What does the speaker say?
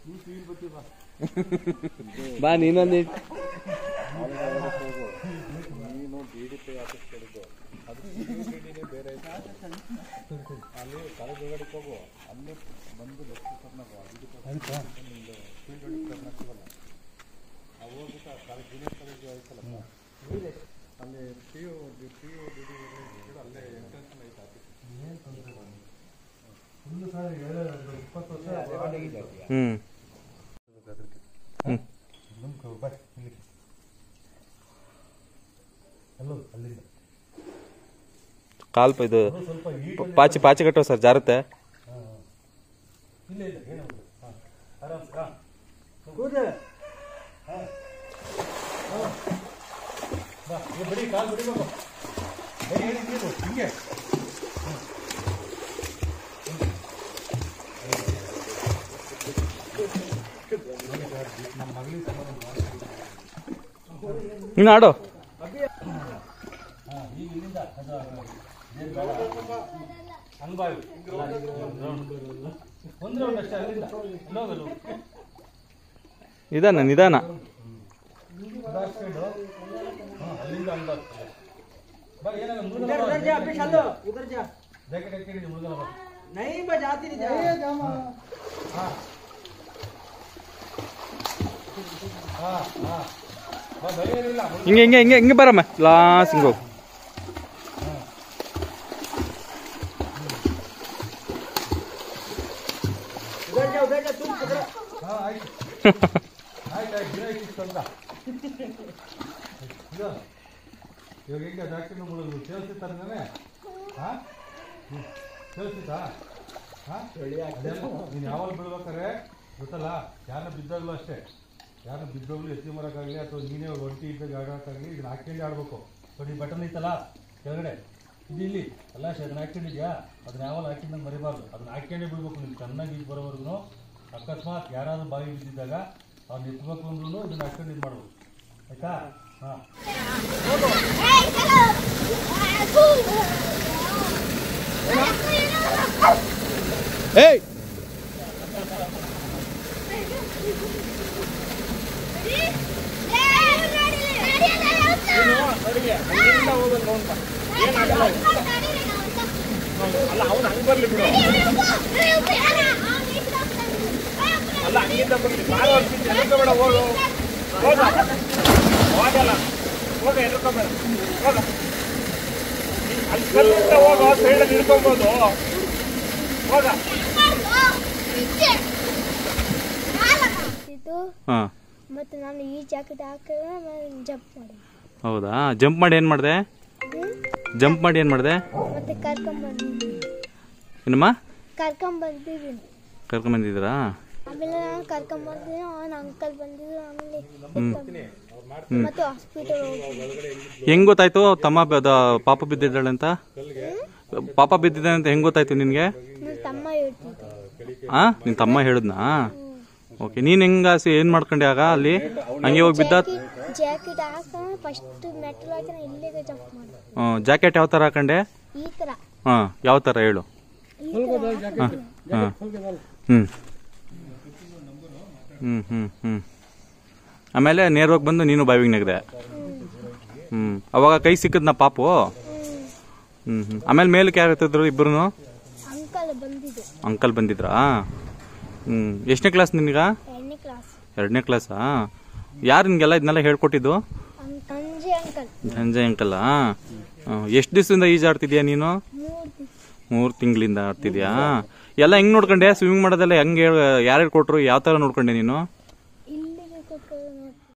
ಬಾ ನೀನೊಂದು ನೀನು ಡಿ ಡಿ ಪಿ ಆಫೀಸ್ ಕಡೆದು ಅದು ಡಿನೇ ಬೇರೆ ಐತೆ ಅಲ್ಲಿ ಕಾಲೇಜ್ ಹೋಗು ಅಲ್ಲಿ ಬಂದು ಲೆಫ್ಟ್ ಕರ್ನಾಟಕ ನಿಂದು ಫೀಲ್ಡ್ ಹೊಡಿಗೆ ಕರ್ನಾಟಕವಲ್ಲ ಆ ಹೋಗ್ಬಿಟ್ಟು ಆ ಕಾಲೇಜ್ ಜೂನಿಯರ್ ಕಾಲೇಜ್ ಐತಲ್ಲ ಅಲ್ಲಿ P U P U D D ಅಲ್ಲೇ ಎಂಟ್ರೆನ್ಸ್ ಐತೆ ಆಫೀಸ್ ಫುಲ್ಲು ಸರ್ ಇಪ್ಪತ್ತು ವರ್ಷ ಹ್ಮ್ ಹ್ಮ್ ಮುಂದೆ ಬಾಯ್ ಇಲ್ಲಿ ಎಲ್ಲೋ ಅಲ್ಲಿಂದ ಕಾಲ್ಪ ಇದು ಅದು ಸ್ವಲ್ಪ ಈಟ್ ಪ- ಪಾಚಿ ಪಾಚಿ ಕಟ್ಟೋ ಸರ್ ಜಾರುತ್ತೆ ಇಲ್ಲ ಇಲ್ಲ ಏನಾಗುತ್ತೆ ಹಾಂ ಆರಾಮ್ ಹಾಂ ಬಾ ಈಗ ಬಿಡಿ ಕಾಲು ಬಿಡಿಬೇಕು ಏ, ಏನ್ ಇದು? ಹಿಂಗೆ ನಮ್ಮ ಮಗಳಿಗೆ ನೀನು ಆಡೋ ಹಾಂ ಈಗ ಇಲ್ಲಿಂದ ಅದು ಏನ್ ಬೇಡ. ಹಂಗ್ಬಾವಿ ಒಂದು ರೌಂಡ್ ಅಷ್ಟೇ ಅಲ್ಲಿಂದ ಇನ್ನೋಗಲು ನಿಧಾನ ನಿಧಾನ ಹಾಂ ಅಲ್ಲಿಂದ ಹಂಗಾಗ್ತದೆ ಬಾ ಏನಾಗ ಮುಳುಗಲ್ಲ उधर ಬಾ. उधर जा अभी चलो उधर जा ಜಾಕೆಟ್ ಹಾಕಿದ್ದೀನಿ ಮುಳುಗಲ್ಲ ಬಾ नहीं मैं जाती नहीं जा ಹಾಂ ಹಾಂ ಹಾಂ ಬಾ ಭಯ ಏನಿಲ್ಲ ಮುಳುಗಲ್ಲ. ಹಿಂಗೆ ಹಿಂಗೆ ಹಿಂಗೆ ಹಿಂಗೆ ಬರಮ್ಮ ಲಾಸ್ ಹಿಂಗೆ ಹೋಗು उधर जा उधर जा तुम उधर ಹಾಂ ಆಯ್ತು ಆಯ್ತು ಆಯ್ತು ದಿನ ಇಷ್ಟು ತಂದ ಇದು ಇವಾಗ ಹೆಂಗೆ ಜಾಕೆಟ್ ಮುಳುಗು ಕೇಳಿಸ್ತಾನೆ ಹಾಂ ಕೇಳಿಸ್ತಾ ಹಾಂ ನೀನು ಯಾವಾಗ ಬೀಳ್ಬೇಕಾರೆ ಗೊತ್ತಲ್ಲ ಯಾರನ್ನ ಬಿದ್ದಾಗಲೂ ಅಷ್ಟೇ ಯಾರನ್ನ ಬಿದ್ದಾಗಲೂ ಎತ್ತಿ ಮರಕ್ಕಾಗಲಿ ಅಥವಾ ನೀನೇ ಒಂಟಿ ಇದ್ದಾಗ ಆಡೋಕ್ಕಾಗಲಿ ಇದನ್ನ ಹಾಕ್ಕೊಂಡು ಆಡ್ಬೇಕು ಸೊ ನೀನು ಬಟನ್ ಐತಲ್ಲ ಕೆಳಗಡೆ ಇದು ಇಲ್ಲಿ ಎಲ್ಲ ಅಷ್ಟೇ ಅದನ್ನ ಹಾಕ್ಕೊಂಡಿದ್ಯಾ ಅದನ್ನ ಯಾವಾಗ ಹಾಕಿದ್ದಂಗೆ ಮರಿಬಾರ್ದು ಅದನ್ನ ಹಾಕ್ಕೊಂಡೇ ಬಿಡ್ಬೇಕು ನೀನು ಚೆನ್ನಾಗಿ ಇದು ಬರೋವರೆಗೂ ಅಕಸ್ಮಾತ್ ಯಾರಾದ್ರೂ ಬಾವಿ ಬಿದ್ದಿದ್ದಾಗ ಅವ್ನು ಎತ್ತಬೇಕು ಅಂದ್ರೂ ಇದನ್ನ ಹಾಕ್ಕೊಂಡು ಇದು ಮಾಡ್ಬೇಕು ಆಯ್ತಾ ಹಾಂ ಏಯ್ ಅಲ್ಲ ಅವನು ಹಂಗೆ ಬರಲಿ ಬಿಡು ಅಲ್ಲ ಹಂಗಿಂದ ಬರಲಿ ಬಾಳ ವರ್ಷದಿಂದ ಎದ್ರುಕೋಬೇಡ ಹೋಗು ಹೋಗ ಹೋಗಲ್ಲ ಹೋಗ ಎದ್ರುಕೋಬೇಡ ಹೋಗ ಅಲ್ಲಿ ಕಲ್ಲಿಂದ ಹೋಗೋ ಸೈಡಲ್ಲಿ ಹಿಡ್ಕೊಬೋದು ಹೋಗ ಇದು ಹಾಂ ಮತ್ತೆ ನಾನು ಈ ಜಾಕೆಟ್ ಹಾಕಿದ್ರೆ ನಾನು ಜಂಪ್ ಮಾಡಿ ಹೌದಾ ಜಂಪ್ ಮಾಡಿ ಏನು ಮಾಡಿದೆ ಜಂಪ್ ಮಾಡಿ ಏನು ಮಾಡಿದೆ ಮತ್ತೆ ಕರ್ಕೊಂಬಂದಿದ್ದೀನಿ ಏನಮ್ಮ ಕರ್ಕೊಂಬಂದಿದ್ದೀನಿ ಕರ್ಕೊಂಬಂದಿದ್ದೀರಾ ಆಮೇಲೆ ನಾನು ಕರ್ಕೊಂಬಂದಿದ್ದೀನಿ ಅವನ ಅಂಕಲ್ ಬಂದಿದ್ರು ಆಮೇಲೆ ಎತ್ಕೊಂಡ್- ಮತ್ತೆ ಹಾಸ್ಪಿಟಲ್ ಹೋಗಿ ಹೆಂಗ್ ಗೊತ್ತಾಯ್ತು ತಮ್ಮ ಬ- ದ- ಪಾಪ ಬಿದ್ದಿದ್ದಾಳೆ ಅಂತ ಪಾಪ ಬಿದ್ದಿದ್ದಾಳೆ ಅಂತ ಹೆಂಗ್ ಗೊತ್ತಾಯ್ತು ನಿನ್ಗೆ ನನ್ನ ತಮ್ಮ ಹೇಳ್ತಿದ್ದ ಆ ನಿನ್ ತಮ್ಮ ಹೇಳಿದ್ನಾ ಓಕೆ ನೀನ್ ಹೆಂಗ ಏನ್ ಮಾಡ್ಕೊಂಡೆ ಆಗ ಅಲ್ಲಿ ಹಂಗೆ ಹೋಗಿ ಬಿದ್ದ ಜಾಕೆಟ್ ಹಾಕೊಂಡು ಫಸ್ಟ್ ಮೆಟ್ಲ್ ಹಾಕಿ ಇಲ್ಲಿಗೆ ಜಂಪ್ ಮಾಡಿ ಜಾಕೆಟ್ ಯಾವ ತರ ಹಾಕೊಂಡೆ ಈ ಥರ ಹಾ ಯಾವ ತರ ಹೇಳು ಈ ಥರ ಹಾ ಹಾ ಹ್ಮ್ ಹ್ಮ್ ಹ್ಮ್ ಹ್ಮ್ ಆಮೇಲೆ ನೇರವಾಗಿ ಬಂದು ನೀನು ಬಾವಿಗೆ ನೆಗ್ದೆ ಹ್ಮ್ ಅವಾಗ ಕೈ ಸಿಕ್ಕದ್ನ ಪಾಪು ಹ್ಮ್ ಹ್ಮ್ ಆಮೇಲೆ ಮೇಲಕ್ಕೆ ಯಾರು ಎತ್ತಿದ್ರು ಇಬ್ರು ಅಂಕಲ್ ಬಂದಿದ್ದು ಅಂಕಲ್ ಬಂದಿದ್ರಾ ಹ್ಮ್ ಎಷ್ಟನೇ ಕ್ಲಾಸ್ ನಿನಗ ಎರಡನೇ ಕ್ಲಾಸ್ ಎರಡನೇ ಕ್ಲಾಸಾ ಯಾರು ನಿನ್ಗೆಲ್ಲ ಇದನ್ನೆಲ್ಲ ಹೇಳ್ಕೊಟ್ಟಿದ್ದು ಅಂಜೆ ಅಂಕಲ್ ಸಂಜಯ್ ಅಂಕಲ್ಲ ಎಷ್ಟು ದಿವಸದಿಂದ ಈಜಾಡ್ತಿದ್ಯಾ ನೀನು ಮೂರು ದಿವಸ ಮೂರು ತಿಂಗಳಿಂದ ಆಡ್ತಿದ್ಯಾ ಎಲ್ಲ ಹೆಂಗ್ ನೋಡ್ಕೊಂಡೆ ಸ್ವಿಮ್ಮಿಂಗ್ ಮಾಡೋದೆಲ್ಲ ಹೆಂಗ್ ಯಾರು ಹೇಳ್ಕೊಟ್ರು ಯಾವ ತರ ನೋಡ್ಕೊಂಡೆ ನೀನು